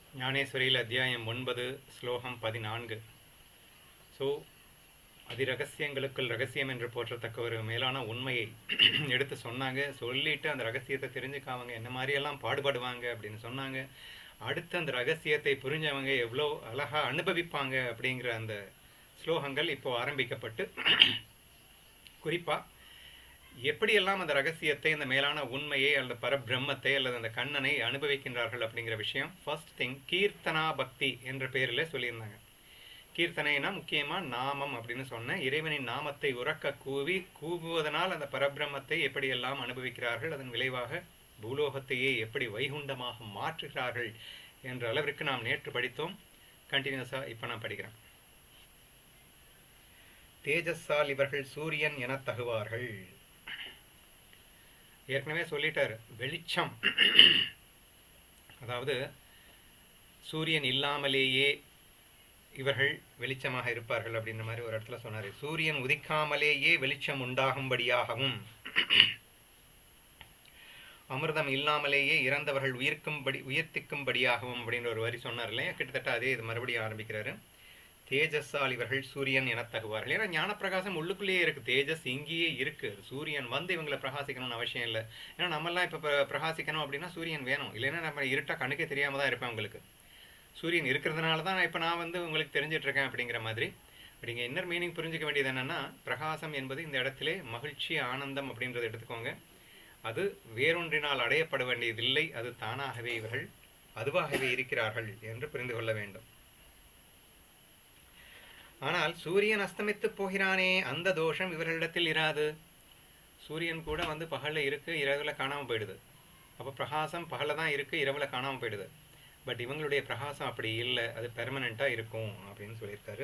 ஞானேஸ்வரியில் அத்தியாயம் ஒன்பது ஸ்லோகம் பதினான்கு ஸோ அதிரகசியங்களுக்குள் ரகசியம் என்று போற்றத்தக்க ஒரு மேலான உண்மையை எடுத்து சொன்னாங்க சொல்லிட்டு அந்த ரகசியத்தை தெரிஞ்சுக்க அவங்க என்ன மாதிரியெல்லாம் பாடுபடுவாங்க அப்படின்னு சொன்னாங்க அடுத்து அந்த ரகசியத்தை புரிஞ்சவங்க எவ்வளோ அழகாக அனுபவிப்பாங்க அப்படிங்கிற அந்த ஸ்லோகங்கள் இப்போ ஆரம்பிக்கப்பட்டு குறிப்பாக எப்படியெல்லாம் அந்த ரகசியத்தை இந்த மேலான உண்மையை அல்லது பரபிரம்மத்தை அல்லது அந்த கண்ணனை அனுபவிக்கின்றார்கள் அப்படிங்கிற விஷயம் ஃபர்ஸ்ட் திங் கீர்த்தனா பக்தி என்ற பெயரில் சொல்லியிருந்தாங்க கீர்த்தனைனா முக்கியமாக நாமம் அப்படின்னு சொன்னேன் இறைவனின் நாமத்தை உறக்க கூவி கூவுவதனால் அந்த பரபிரம்மத்தை எப்படியெல்லாம் அனுபவிக்கிறார்கள் அதன் விளைவாக பூலோகத்தையே எப்படி வைகுண்டமாக மாற்றுகிறார்கள் என்ற அளவிற்கு நாம் நேற்று படித்தோம் கண்டினியூஸாக இப்போ நான் படிக்கிறேன் தேஜஸால் இவர்கள் சூரியன் என தகுவார்கள் ஏற்கனவே சொல்லிட்டாரு வெளிச்சம் அதாவது சூரியன் இல்லாமலேயே இவர்கள் வெளிச்சமாக இருப்பார்கள் அப்படின்ற மாதிரி ஒரு இடத்துல சொன்னார் சூரியன் உதிக்காமலேயே வெளிச்சம் உண்டாகும்படியாகவும் அமிர்தம் இல்லாமலேயே இறந்தவர்கள் உயிர்க்கும்படி உயர்த்திக்கும்படியாகவும் அப்படின்ற ஒரு வரி சொன்னார் இல்லையா கிட்டத்தட்ட அதே இது மறுபடியும் ஆரம்பிக்கிறாரு தேஜஸால் இவர்கள் சூரியன் என தகுவார்கள் ஏன்னா ஞானப்பிரகாசம் உள்ளுக்குள்ளேயே இருக்குது தேஜஸ் இங்கேயே இருக்குது சூரியன் வந்து இவங்களை பிரகாசிக்கணும்னு அவசியம் இல்லை ஏன்னா நம்மெல்லாம் இப்போ பிரகாசிக்கணும் அப்படின்னா சூரியன் வேணும் இல்லைன்னா நம்ம இருட்டாக கண்ணுக்கே தெரியாமல் தான் இருப்பேன் உங்களுக்கு சூரியன் இருக்கிறதுனால தான் இப்போ நான் வந்து உங்களுக்கு தெரிஞ்சிட்ருக்கேன் அப்படிங்கிற மாதிரி அப்படிங்க இன்னர் மீனிங் புரிஞ்சிக்க வேண்டியது என்னென்னா பிரகாசம் என்பது இந்த இடத்துல மகிழ்ச்சி ஆனந்தம் அப்படின்றத எடுத்துக்கோங்க அது வேறொன்றினால் அடையப்பட வேண்டியதில்லை அது தானாகவே இவர்கள் அதுவாகவே இருக்கிறார்கள் என்று புரிந்து கொள்ள வேண்டும் ஆனால் சூரியன் அஸ்தமித்து போகிறானே அந்த தோஷம் இவர்களிடத்தில் இராது சூரியன் கூட வந்து பகலில் இருக்கு இரவில் காணாமல் போயிடுது அப்போ பிரகாசம் பகலில் தான் இருக்குது இரவில் காணாமல் போயிடுது பட் இவங்களுடைய பிரகாசம் அப்படி இல்லை அது பெர்மனண்ட்டாக இருக்கும் அப்படின்னு சொல்லியிருக்காரு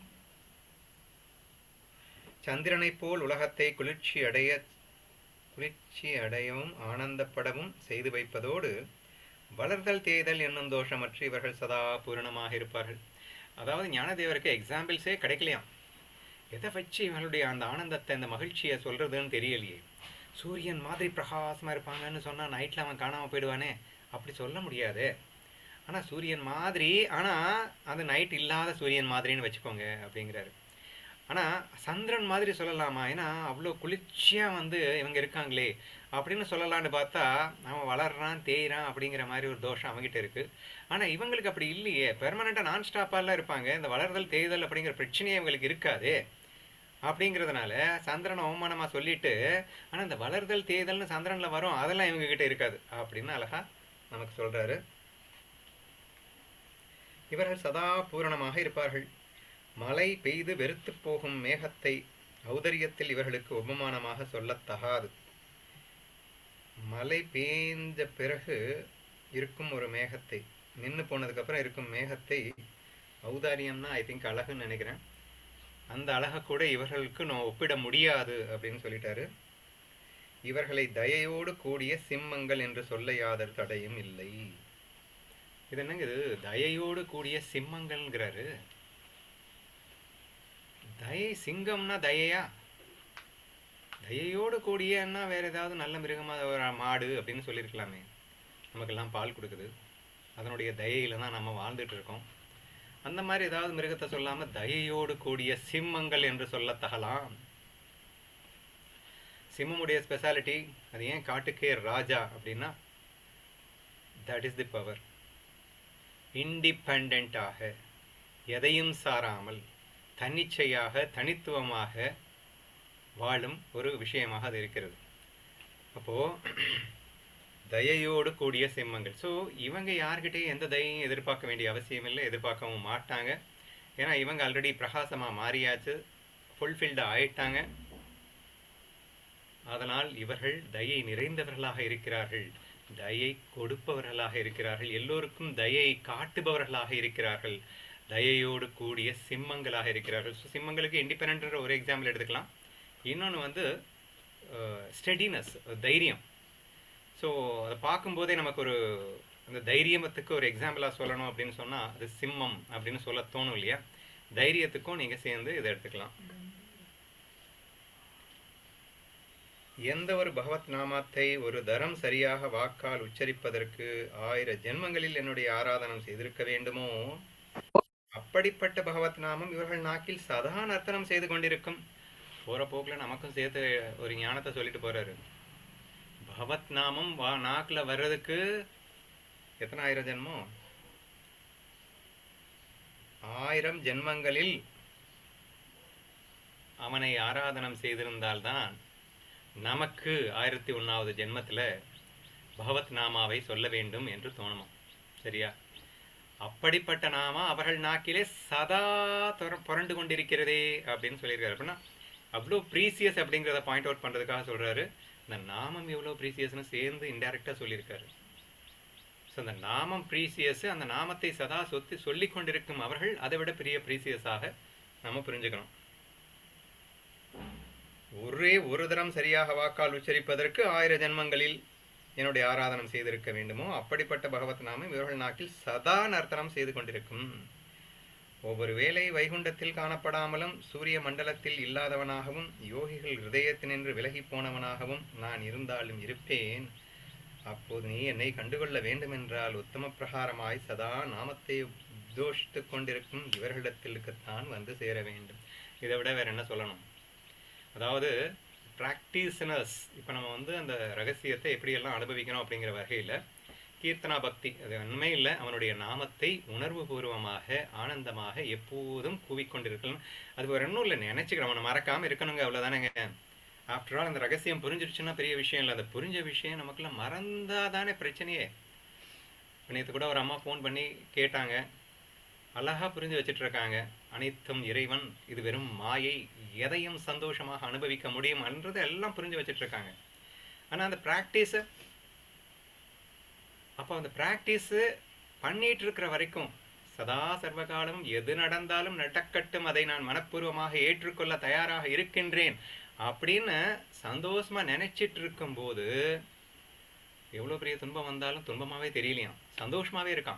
சந்திரனை போல் உலகத்தை குளிர்ச்சி அடைய குளிர்ச்சி அடையவும் ஆனந்தப்படவும் செய்து வைப்பதோடு வளர்தல் தேய்தல் என்னும் தோஷமற்று இவர்கள் சதா பூரணமாக இருப்பார்கள் அதாவது ஞானதேவருக்கு எக்ஸாம்பிள்ஸே கிடைக்கலையாம் எதை வச்சு இவங்களுடைய அந்த ஆனந்தத்தை அந்த மகிழ்ச்சியை சொல்கிறதுன்னு தெரியலையே சூரியன் மாதிரி பிரகாசமாக இருப்பாங்கன்னு சொன்னால் நைட்டில் அவன் காணாமல் போயிடுவானே அப்படி சொல்ல முடியாது ஆனால் சூரியன் மாதிரி ஆனால் அது நைட் இல்லாத சூரியன் மாதிரின்னு வச்சுக்கோங்க அப்படிங்கிறாரு ஆனால் சந்திரன் மாதிரி சொல்லலாமா ஏன்னா அவ்வளோ குளிர்ச்சியாக வந்து இவங்க இருக்காங்களே அப்படின்னு சொல்லலான்னு பார்த்தா அவன் வளர்றான் தேய்றான் அப்படிங்கிற மாதிரி ஒரு தோஷம் அவங்ககிட்ட இருக்குது ஆனால் இவங்களுக்கு அப்படி இல்லையே பெர்மனெண்ட்டாக நான் ஸ்டாப்பாலாம் இருப்பாங்க இந்த வளர்தல் தேய்தல் அப்படிங்கிற பிரச்சனையே இவங்களுக்கு இருக்காது அப்படிங்கிறதுனால சந்திரனை அவமானமாக சொல்லிட்டு ஆனால் இந்த வளர்தல் தேய்தல்னு சந்திரனில் வரும் அதெல்லாம் இவங்ககிட்ட இருக்காது அப்படின்னு அழகா நமக்கு சொல்கிறாரு இவர்கள் சதா பூரணமாக இருப்பார்கள் மழை பெய்து வெறுத்து போகும் மேகத்தை ஔதரியத்தில் இவர்களுக்கு உபமானமாக சொல்லத்தகாது மழை பெய்ந்த பிறகு இருக்கும் ஒரு மேகத்தை நின்று போனதுக்கப்புறம் இருக்கும் மேகத்தை ஔதாரியம்னா ஐ திங்க் அழகுன்னு நினைக்கிறேன் அந்த அழகை கூட இவர்களுக்கு நான் ஒப்பிட முடியாது அப்படின்னு சொல்லிட்டாரு இவர்களை தயையோடு கூடிய சிம்மங்கள் என்று சொல்ல யாதர் தடையும் இல்லை இது என்னங்க இது தயையோடு கூடிய சிம்மங்கள்ங்கிறாரு தயை சிங்கம்னா தயையா தயையோடு கூடியன்னா வேற ஏதாவது நல்ல மிருகமாக ஒரு மாடு அப்படின்னு சொல்லியிருக்கலாமே நமக்கெல்லாம் பால் கொடுக்குது அதனுடைய தயையில் தான் நம்ம வாழ்ந்துட்டு இருக்கோம் அந்த மாதிரி ஏதாவது மிருகத்தை சொல்லாமல் தயையோடு கூடிய சிம்மங்கள் என்று சொல்லத்தகலாம் சிம்மமுடைய ஸ்பெஷாலிட்டி அது ஏன் காட்டுக்கே ராஜா அப்படின்னா தட் இஸ் தி பவர் இண்டிபெண்ட்டாக எதையும் சாராமல் தன்னிச்சையாக தனித்துவமாக வாழும் ஒரு விஷயமாக அது இருக்கிறது அப்போது தயையோடு கூடிய சிம்மங்கள் ஸோ இவங்க யார்கிட்டையும் எந்த தயையும் எதிர்பார்க்க வேண்டிய அவசியம் இல்லை எதிர்பார்க்கவும் மாட்டாங்க ஏன்னா இவங்க ஆல்ரெடி பிரகாசமாக மாறியாச்சு ஃபுல்ஃபில்டாக ஆயிட்டாங்க அதனால் இவர்கள் தயை நிறைந்தவர்களாக இருக்கிறார்கள் தயை கொடுப்பவர்களாக இருக்கிறார்கள் எல்லோருக்கும் தயை காட்டுபவர்களாக இருக்கிறார்கள் தயையோடு கூடிய சிம்மங்களாக இருக்கிறார்கள் ஸோ சிம்மங்களுக்கு இண்டிபெண்ட்ன்ற ஒரு எக்ஸாம்பிள் எடுத்துக்கலாம் இன்னொன்று வந்து ஸ்டெடினஸ் தைரியம் ஸோ அதை பார்க்கும்போதே நமக்கு ஒரு அந்த தைரியத்துக்கு ஒரு எக்ஸாம்பிளாக சொல்லணும் அப்படின்னு சொன்னால் அது சிம்மம் அப்படின்னு சொல்ல தோணும் இல்லையா தைரியத்துக்கும் நீங்கள் சேர்ந்து இதை எடுத்துக்கலாம் எந்த ஒரு பகவத் நாமத்தை ஒரு தரம் சரியாக வாக்கால் உச்சரிப்பதற்கு ஆயிர ஜென்மங்களில் என்னுடைய ஆராதனம் செய்திருக்க வேண்டுமோ அப்படிப்பட்ட பகவத் நாமம் இவர்கள் நாக்கில் சதா நர்த்தனம் செய்து கொண்டிருக்கும் போற போக்குல நமக்கும் சேர்த்து ஒரு ஞானத்தை சொல்லிட்டு போறாரு பகவத் நாமம் வா நாக்குல வர்றதுக்கு எத்தனை ஆயிரம் ஜென்மம் ஆயிரம் ஜென்மங்களில் அவனை ஆராதனம் செய்திருந்தால்தான் நமக்கு ஆயிரத்தி ஒன்றாவது ஜென்மத்தில் பகவத் நாமாவை சொல்ல வேண்டும் என்று தோணுமா சரியா அப்படிப்பட்ட நாமா அவர்கள் நாக்கிலே சதா தொர புரண்டு கொண்டிருக்கிறதே அப்படின்னு சொல்லியிருக்காரு அப்படின்னா அவ்வளோ ப்ரீசியஸ் அப்படிங்கிறத பாயிண்ட் அவுட் பண்ணுறதுக்காக சொல்கிறாரு இந்த நாமம் எவ்வளோ ப்ரீசியஸ்னு சேர்ந்து இன்டெரக்டாக சொல்லியிருக்காரு ஸோ அந்த நாமம் ப்ரீசியஸ் அந்த நாமத்தை சதா சொத்தி சொல்லி கொண்டிருக்கும் அவர்கள் அதை விட பெரிய ப்ரீசியஸாக நம்ம புரிஞ்சுக்கணும் ஒரே ஒரு தரம் சரியாக வாக்கால் உச்சரிப்பதற்கு ஆயிர ஜென்மங்களில் என்னுடைய ஆராதனம் செய்திருக்க வேண்டுமோ அப்படிப்பட்ட பகவத் நாமம் இவர்கள் நாட்டில் சதா நர்த்தனம் செய்து கொண்டிருக்கும் ஒவ்வொரு வேளை வைகுண்டத்தில் காணப்படாமலும் சூரிய மண்டலத்தில் இல்லாதவனாகவும் யோகிகள் ஹிருதயத்தினின்று விலகி போனவனாகவும் நான் இருந்தாலும் இருப்பேன் அப்போது நீ என்னை கண்டுகொள்ள வேண்டுமென்றால் உத்தம பிரகாரமாய் சதா நாமத்தை தோஷித்து கொண்டிருக்கும் இவர்களிடத்திற்குத்தான் வந்து சேர வேண்டும் இதை விட வேற என்ன சொல்லணும் அதாவது ப்ராக்டிஸ்னர்ஸ் இப்போ நம்ம வந்து அந்த ரகசியத்தை எப்படியெல்லாம் அனுபவிக்கணும் அப்படிங்கிற வகையில் கீர்த்தனா பக்தி அது உண்மை இல்லை அவனுடைய நாமத்தை உணர்வுபூர்வமாக ஆனந்தமாக எப்போதும் கூவிக்கொண்டிருக்கலாம் அது ஒரு இன்னும் இல்லை நினச்சிக்கிறோம் அவனை மறக்காமல் இருக்கணுங்க அவ்வளோதானேங்க ஆஃப்டர் ஆல் அந்த ரகசியம் புரிஞ்சிருச்சுன்னா பெரிய விஷயம் இல்லை அந்த புரிஞ்ச விஷயம் நமக்குலாம் மறந்தாதானே பிரச்சனையே நேற்று கூட ஒரு அம்மா ஃபோன் பண்ணி கேட்டாங்க அழகா புரிஞ்சு வச்சுட்டு இருக்காங்க அனைத்தும் இறைவன் இது வெறும் மாயை எதையும் சந்தோஷமாக அனுபவிக்க முடியும் என்றதை எல்லாம் புரிஞ்சு வச்சுட்டு இருக்காங்க ஆனால் அந்த ப்ராக்டிஸை அப்போ அந்த ப்ராக்டிஸு பண்ணிட்டு இருக்கிற வரைக்கும் சதா சர்வகாலம் எது நடந்தாலும் நடக்கட்டும் அதை நான் மனப்பூர்வமாக ஏற்றுக்கொள்ள தயாராக இருக்கின்றேன் அப்படின்னு சந்தோஷமா நினைச்சிட்டு இருக்கும்போது எவ்வளோ பெரிய துன்பம் வந்தாலும் துன்பமாவே தெரியலையாம் சந்தோஷமாவே இருக்கான்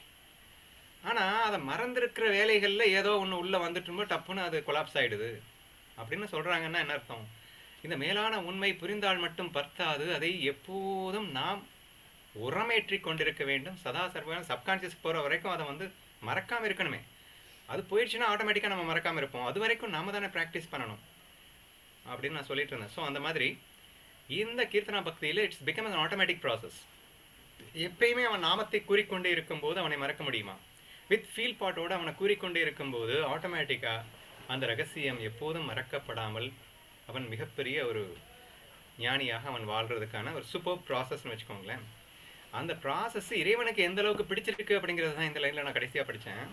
ஆனா அதை மறந்திருக்கிற வேலைகள்ல ஏதோ ஒண்ணு உள்ள வந்துட்டு டப்புன்னு அது கொலாப்ஸ் ஆயிடுது அப்படின்னு சொல்றாங்கன்னா என்ன அர்த்தம் இந்த மேலான உண்மை புரிந்தால் மட்டும் பத்தாது அதை எப்போதும் நாம் உரமேற்றி கொண்டிருக்க வேண்டும் சதா சர்வ சப்கான்சியஸ் போற வரைக்கும் அதை வந்து மறக்காம இருக்கணுமே அது போயிடுச்சுன்னா ஆட்டோமேட்டிக்கா நம்ம மறக்காம இருப்போம் அது வரைக்கும் நாம தானே ப்ராக்டிஸ் பண்ணணும் அப்படின்னு நான் சொல்லிட்டு இருந்தேன் ஸோ அந்த மாதிரி இந்த கீர்த்தனா பக்தியில் it's become an automatic process எப்பயுமே அவன் நாமத்தை கூறிக்கொண்டே இருக்கும்போது அவனை மறக்க முடியுமா வித் ஃபீல் பாட்டோடு அவனை கூறிக்கொண்டே இருக்கும்போது ஆட்டோமேட்டிக்காக அந்த ரகசியம் எப்போதும் மறக்கப்படாமல் அவன் மிகப்பெரிய ஒரு ஞானியாக அவன் வாழ்றதுக்கான ஒரு சூப்பர் ப்ராசஸ்னு வச்சுக்கோங்களேன் அந்த ப்ராசஸ் இறைவனுக்கு எந்த அளவுக்கு பிடிச்சிருக்கு அப்படிங்கிறது தான் இந்த லைனில் நான் கடைசியாக படித்தேன்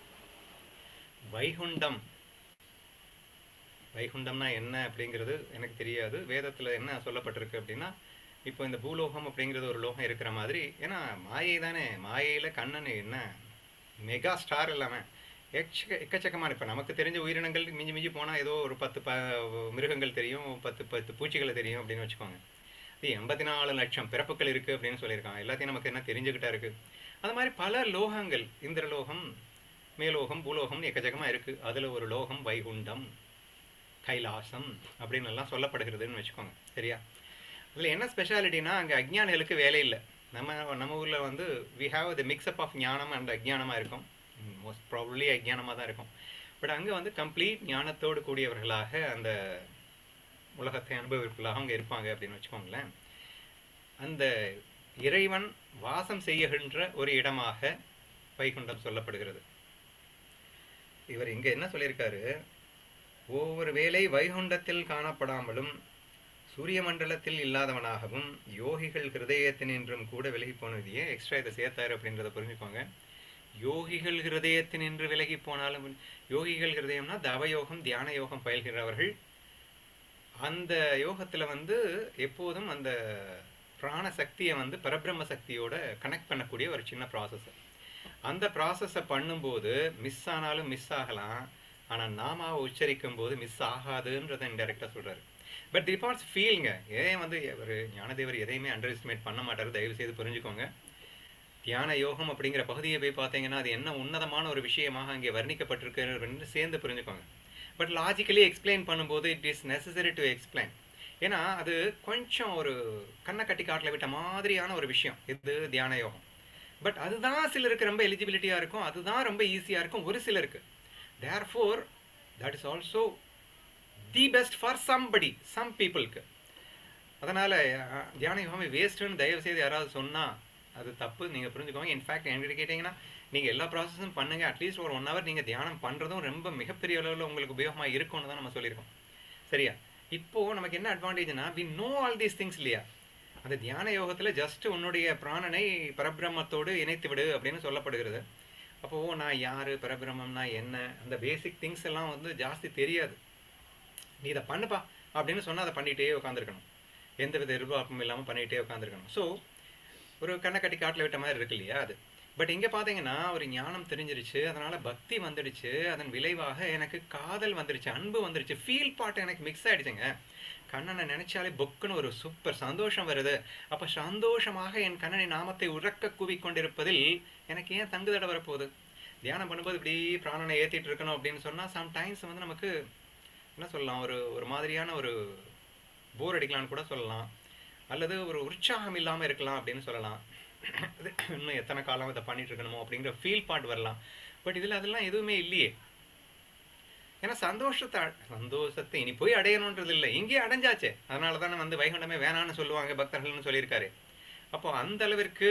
வைகுண்டம் வைகுண்டம்னா என்ன அப்படிங்கிறது எனக்கு தெரியாது வேதத்தில் என்ன சொல்லப்பட்டிருக்கு அப்படின்னா இப்போ இந்த பூலோகம் அப்படிங்கிறது ஒரு லோகம் இருக்கிற மாதிரி ஏன்னா மாயை தானே மாயையில் கண்ணன் என்ன மெகா ஸ்டார் இல்லாமல் எச்சக்க எக்கச்சக்கமான இப்போ நமக்கு தெரிஞ்ச உயிரினங்கள் மிஞ்சி மிஞ்சி போனால் ஏதோ ஒரு பத்து ப மிருகங்கள் தெரியும் பத்து பத்து பூச்சிகள் தெரியும் அப்படின்னு வச்சுக்கோங்க இது எண்பத்தி நாலு லட்சம் பிறப்புகள் இருக்குது அப்படின்னு சொல்லியிருக்காங்க எல்லாத்தையும் நமக்கு என்ன தெரிஞ்சுக்கிட்டா இருக்குது அது மாதிரி பல லோகங்கள் இந்திரலோகம் மேலோகம் பூலோகம்னு எக்கச்சக்கமாக இருக்குது அதில் ஒரு லோகம் வைகுண்டம் கைலாசம் அப்படின்னு எல்லாம் சொல்லப்படுகிறதுன்னு வச்சுக்கோங்க சரியா அதில் என்ன ஸ்பெஷாலிட்டினா அங்கே அஜ்ஞானிகளுக்கு வேலை இல்லை நம்ம நம்ம ஊரில் வந்து we have the mix up of ஞானம் அண்ட் அஜ்ஞானமாக இருக்கும் மோஸ்ட் ப்ராபப்ளி அஜ்ஞானமாக தான் இருக்கும் பட் அங்கே வந்து கம்ப்ளீட் ஞானத்தோடு கூடியவர்களாக அந்த உலகத்தை அனுபவிப்பவர்களாக அவங்க இருப்பாங்க அப்படின்னு வச்சுக்கோங்களேன் அந்த இறைவன் வாசம் செய்யுகின்ற ஒரு இடமாக வைகுண்டம் சொல்லப்படுகிறது இவர் இங்கே என்ன சொல்லியிருக்காரு ஒவ்வொரு வேளை வைகுண்டத்தில் காணப்படாமலும் சூரிய மண்டலத்தில் இல்லாதவனாகவும் யோகிகள் ஹிருதயத்தினின்றும் கூட விலகி போனது ஏன் எக்ஸ்ட்ரா இதை சேர்த்தாரு அப்படின்றத புரிஞ்சுக்கோங்க யோகிகள் ஹிருதயத்தினின்று விலகி போனாலும் யோகிகள் ஹிருதயம்னா தவயோகம் தியான யோகம் பயில்கிறவர்கள் அந்த யோகத்தில் வந்து எப்போதும் அந்த பிராண சக்தியை வந்து பரபிரம்ம சக்தியோட கனெக்ட் பண்ணக்கூடிய ஒரு சின்ன ப்ராசஸ் அந்த ப்ராசஸை பண்ணும்போது மிஸ் ஆனாலும் மிஸ் ஆகலாம் ஆனால் நாமாவை உச்சரிக்கும் போது மிஸ் ஆகாதுன்றதை இன்டெரக்டாக சொல்கிறாரு பட் தி பார்ட்ஸ் ஃபீலுங்க ஏன் வந்து ஒரு ஞானதேவர் எதையுமே அண்டர் எஸ்டிமேட் பண்ண மாட்டார் தயவு செய்து புரிஞ்சுக்கோங்க தியான யோகம் அப்படிங்கிற பகுதியை போய் பார்த்தீங்கன்னா அது என்ன உன்னதமான ஒரு விஷயமாக அங்கே வர்ணிக்கப்பட்டிருக்கு சேர்ந்து புரிஞ்சுக்கோங்க பட் லாஜிக்கலி எக்ஸ்பிளைன் பண்ணும்போது it is necessary to explain ஏன்னா அது கொஞ்சம் ஒரு கண்ணை கட்டி காட்டில் விட்ட மாதிரியான ஒரு விஷயம் இது தியான யோகம் பட் அதுதான் சிலருக்கு ரொம்ப எலிஜிபிலிட்டியாக இருக்கும் அதுதான் ரொம்ப ஈஸியாக இருக்கும் ஒரு சிலருக்கு therefore that is also the best for somebody some பீப்புளுக்கு அதனால் தியான யோகமே வேஸ்ட்டுன்னு தயவு செய்து யாராவது சொன்னால் அது தப்பு நீங்கள் புரிஞ்சுக்கோங்க இன்ஃபேக்ட் என்கிட்ட கேட்டிங்கன்னா நீங்கள் எல்லா ப்ராசஸும் பண்ணுங்கள் அட்லீஸ்ட் ஒரு ஒன் ஹவர் நீங்கள் தியானம் பண்ணுறதும் ரொம்ப மிகப்பெரிய அளவில் உங்களுக்கு உபயோகமாக இருக்கும்னு தான் நம்ம சொல்லியிருக்கோம் சரியா இப்போது நமக்கு என்ன அட்வான்டேஜ்னா we know all these things இல்லையா அந்த தியான யோகத்தில் ஜஸ்ட் உன்னுடைய பிராணனை பரபிரம்மத்தோடு இணைத்து விடு அப்படின்னு சொல்லப்படுகிறது அப்போது நான் யார் பரபிரம்மம்னா என்ன அந்த பேசிக் திங்ஸ் எல்லாம் வந்து ஜாஸ்தி தெரியாது நீ இதை பண்ணுப்பா அப்படின்னு சொன்னால் அதை பண்ணிகிட்டே உட்காந்துருக்கணும் எந்த வித எதிர்பார்ப்பும் இல்லாமல் பண்ணிகிட்டே உட்காந்துருக்கணும் ஸோ ஒரு கண்ணை கட்டி காட்டில் விட்ட மாதிரி இருக்கு இல்லையா அது பட் இங்கே பார்த்தீங்கன்னா ஒரு ஞானம் தெரிஞ்சிருச்சு அதனால் பக்தி வந்துடுச்சு அதன் விளைவாக எனக்கு காதல் வந்துடுச்சு அன்பு வந்துடுச்சு ஃபீல் பாட்டு எனக்கு மிக்ஸ் ஆகிடுச்சுங்க கண்ணனை நினைச்சாலே பொக்குன்னு ஒரு சூப்பர் சந்தோஷம் வருது அப்போ சந்தோஷமாக என் கண்ணனை நாமத்தை உறக்க கூவிக்கொண்டிருப்பதில் எனக்கு ஏன் தங்கு தடை வரப்போகுது தியானம் பண்ணும்போது இப்படி பிராணனை ஏற்றிட்டு இருக்கணும் அப்படின்னு சொன்னால் சம்டைம்ஸ் வந்து நமக்கு என்ன சொல்லலாம் ஒரு ஒரு மாதிரியான ஒரு போர் அடிக்கலாம்னு கூட சொல்லலாம் அல்லது ஒரு உற்சாகம் இல்லாமல் இருக்கலாம் அப்படின்னு சொல்லலாம் இன்னும் எத்தனை காலம் இதை பண்ணிட்டு இருக்கணுமோ அப்படிங்கிற ஃபீல் பாட் வரலாம் பட் இதில் அதெல்லாம் எதுவுமே இல்லையே ஏன்னா சந்தோஷத்தை சந்தோஷத்தை இனி போய் அடையணுன்றது இல்லை இங்கே அடைஞ்சாச்சே அதனால தானே வந்து வைகுண்டமே வேணான்னு சொல்லுவாங்க பக்தர்கள்னு சொல்லியிருக்காரு அப்போ அந்த அளவிற்கு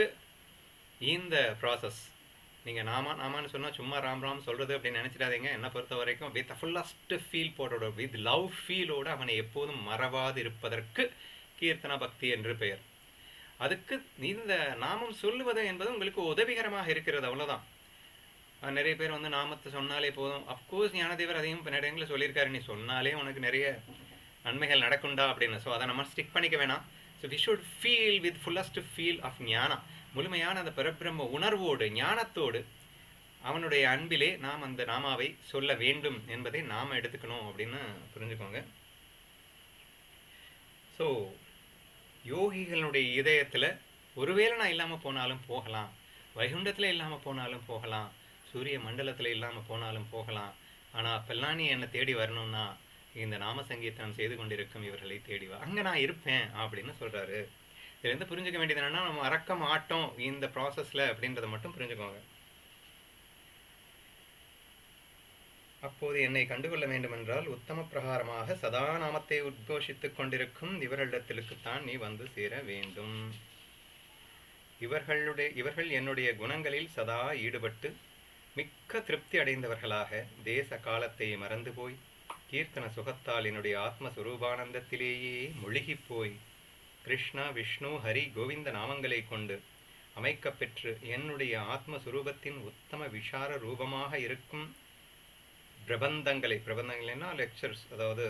இந்த ப்ராசஸ் நீங்கள் நாமா நாமான்னு சொன்னால் சும்மா ராம் ராம் சொல்கிறது அப்படின்னு நினச்சிடாதீங்க என்னை பொறுத்த வரைக்கும் வித் ஃபுல்லஸ்ட் ஃபீல் போட்டோட வித் லவ் ஃபீலோடு அவனை எப்போதும் மறவாது இருப்பதற்கு கீர்த்தன பக்தி என்று பெயர் அதுக்கு இந்த நாமம் சொல்லுவது என்பது உங்களுக்கு உதவிகரமாக இருக்கிறது அவ்வளோதான் நிறைய பேர் வந்து நாமத்தை சொன்னாலே போதும் அஃப்கோர்ஸ் ஞானதேவர் அதையும் நிறைய இடங்களில் சொல்லியிருக்காரு நீ சொன்னாலே உனக்கு நிறைய நன்மைகள் நடக்குண்டா அப்படின்னு ஸோ அதை நம்ம ஸ்டிக் பண்ணிக்க வேணாம் so we should feel with fullest feel of ஞானம் முழுமையான அந்த பரபிரம்ம உணர்வோடு ஞானத்தோடு அவனுடைய அன்பிலே நாம் அந்த நாமாவை சொல்ல வேண்டும் என்பதை நாம் எடுத்துக்கணும் அப்படின்னு புரிஞ்சுக்கோங்க ஸோ யோகிகளுடைய இதயத்தில் ஒருவேளை நான் இல்லாமல் போனாலும் போகலாம் வைகுண்டத்தில் இல்லாமல் போனாலும் போகலாம் சூரிய மண்டலத்தில் இல்லாமல் போனாலும் போகலாம் ஆனால் அப்பெல்லாம் நீ என்னை தேடி வரணும்னா இந்த நாம சங்கீர்த்தனம் செய்து கொண்டிருக்கும் இவர்களை தேடி வா அங்கே நான் இருப்பேன் அப்படின்னு சொல்கிறாரு இதுலேருந்து புரிஞ்சுக்க வேண்டியது என்னன்னா நம்ம மறக்க மாட்டோம் இந்த ப்ராசஸில் அப்படின்றத மட்டும் புரிஞ்சுக்கோங்க அப்போது என்னை கண்டுகொள்ள வேண்டுமென்றால் உத்தம பிரகாரமாக சதா நாமத்தை உத்கோஷித்துக் கொண்டிருக்கும் இவர்களிடத்திற்குத்தான் நீ வந்து சேர வேண்டும் இவர்களுடைய இவர்கள் என்னுடைய குணங்களில் சதா ஈடுபட்டு மிக்க திருப்தி அடைந்தவர்களாக தேச காலத்தை மறந்து போய் கீர்த்தன சுகத்தால் என்னுடைய ஆத்மஸ்வரூபானந்தத்திலேயே முழுகிப் போய் கிருஷ்ணா விஷ்ணு ஹரி கோவிந்த நாமங்களை கொண்டு அமைக்கப்பெற்று என்னுடைய ஆத்மஸ்வரூபத்தின் உத்தம விஷார ரூபமாக இருக்கும் பிரபந்தங்களை பிரபந்தங்கள்னா லெக்சர்ஸ் அதாவது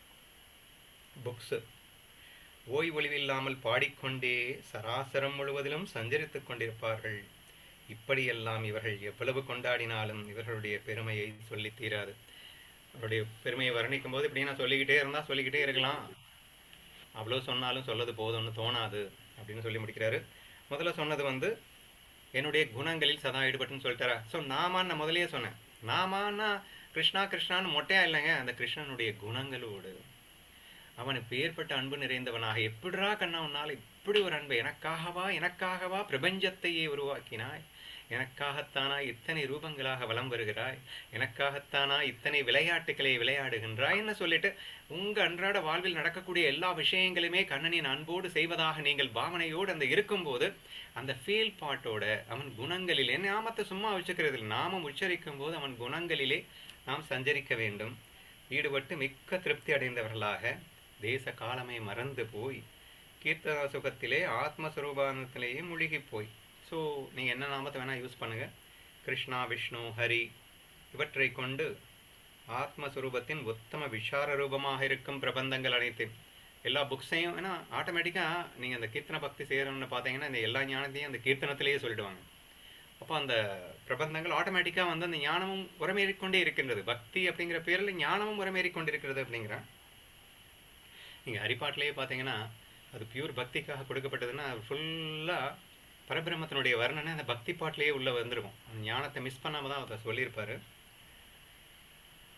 புக்ஸு ஓய்வொழிவில்லாமல் பாடிக்கொண்டே சராசரம் முழுவதிலும் சஞ்சரித்துக் கொண்டிருப்பார்கள் இப்படியெல்லாம் இவர்கள் எவ்வளவு கொண்டாடினாலும் இவர்களுடைய பெருமையை சொல்லி தீராது அவருடைய பெருமையை வர்ணிக்கும் போது இப்படி நான் சொல்லிக்கிட்டே இருந்தால் சொல்லிக்கிட்டே இருக்கலாம் அவ்வளோ சொன்னாலும் சொல்லது போதும்னு தோணாது அப்படின்னு சொல்லி முடிக்கிறாரு முதல்ல சொன்னது வந்து என்னுடைய குணங்களில் சதா ஈடுபட்டுன்னு சொல்லிட்டாரா ஸோ நாமான்னு நான் முதலே சொன்னேன் நாமான்னா கிருஷ்ணா கிருஷ்ணான்னு மொட்டையா இல்லைங்க அந்த கிருஷ்ணனுடைய குணங்களோடு அவனுக்கு ஏற்பட்ட அன்பு நிறைந்தவனாக எப்படிரா கண்ணா உன்னால் இப்படி ஒரு அன்பு எனக்காகவா எனக்காகவா பிரபஞ்சத்தையே உருவாக்கினாய் எனக்காகத்தானா இத்தனை ரூபங்களாக வலம் வருகிறாய் எனக்காகத்தானா இத்தனை விளையாட்டுகளை விளையாடுகின்றாய் என்ன சொல்லிட்டு உங்க அன்றாட வாழ்வில் நடக்கக்கூடிய எல்லா விஷயங்களுமே கண்ணனின் அன்போடு செய்வதாக நீங்கள் பாவனையோடு அந்த இருக்கும்போது அந்த ஃபீல் பாட்டோட அவன் குணங்களிலே நாமத்தை சும்மா வச்சுக்கிறது இல்லை நாமம் உச்சரிக்கும் போது அவன் குணங்களிலே நாம் சஞ்சரிக்க வேண்டும் ஈடுபட்டு மிக்க திருப்தி அடைந்தவர்களாக தேச காலமை மறந்து போய் கீர்த்தன சுகத்திலே ஆத்மஸ்வரூபானத்திலேயே முழுகி போய் ஸோ நீங்கள் என்ன நாமத்தை வேணால் யூஸ் பண்ணுங்கள் கிருஷ்ணா விஷ்ணு ஹரி இவற்றை கொண்டு ஆத்மஸ்வரூபத்தின் உத்தம விஷார ரூபமாக இருக்கும் பிரபந்தங்கள் அனைத்தையும் எல்லா புக்ஸையும் ஏன்னா ஆட்டோமேட்டிக்காக நீங்கள் அந்த கீர்த்தன பக்தி செய்கிறோம்னு பார்த்தீங்கன்னா இந்த எல்லா ஞானத்தையும் அந்த கீர்த்தனத்திலேயே சொல்லிடுவாங்க அப்போ அந்த பிரபந்தங்கள் ஆட்டோமேட்டிக்காக வந்து அந்த ஞானமும் உரமேறிக்கொண்டே இருக்கின்றது பக்தி அப்படிங்கிற பேரில் ஞானமும் உரமேறிக்கொண்டிருக்கிறது அப்படிங்கிறேன் நீங்கள் ஹரிப்பாட்டிலேயே பார்த்தீங்கன்னா அது பியூர் பக்திக்காக கொடுக்கப்பட்டதுன்னா ஃபுல்லாக பரபிரம்மத்தினுடைய வர்ணனை அந்த பக்தி பாட்டிலேயே உள்ளே வந்திருக்கும் அந்த ஞானத்தை மிஸ் பண்ணாமல் தான் அதை சொல்லியிருப்பார்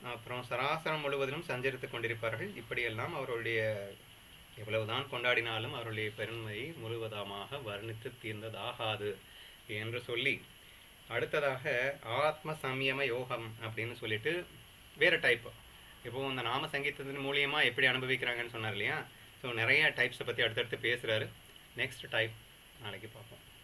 அப்புறம் சராசரம் முழுவதிலும் சஞ்சரித்து கொண்டிருப்பார்கள் இப்படியெல்லாம் அவருடைய எவ்வளவுதான் கொண்டாடினாலும் அவருடைய பெருமை முழுவதமாக வர்ணித்து தீர்ந்ததாகாது என்று சொல்லி அடுத்ததாக ஆத்ம சம்யம யோகம் அப்படின்னு சொல்லிட்டு வேறு டைப் இப்போ இந்த நாம சங்கீதத்தின் மூலியமா எப்படி அனுபவிக்கிறாங்கன்னு சொன்னார் இல்லையா ஸோ நிறைய டைப்ஸை பற்றி அடுத்தடுத்து பேசுகிறாரு நெக்ஸ்ட் டைப் நாளைக்கு பார்ப்போம்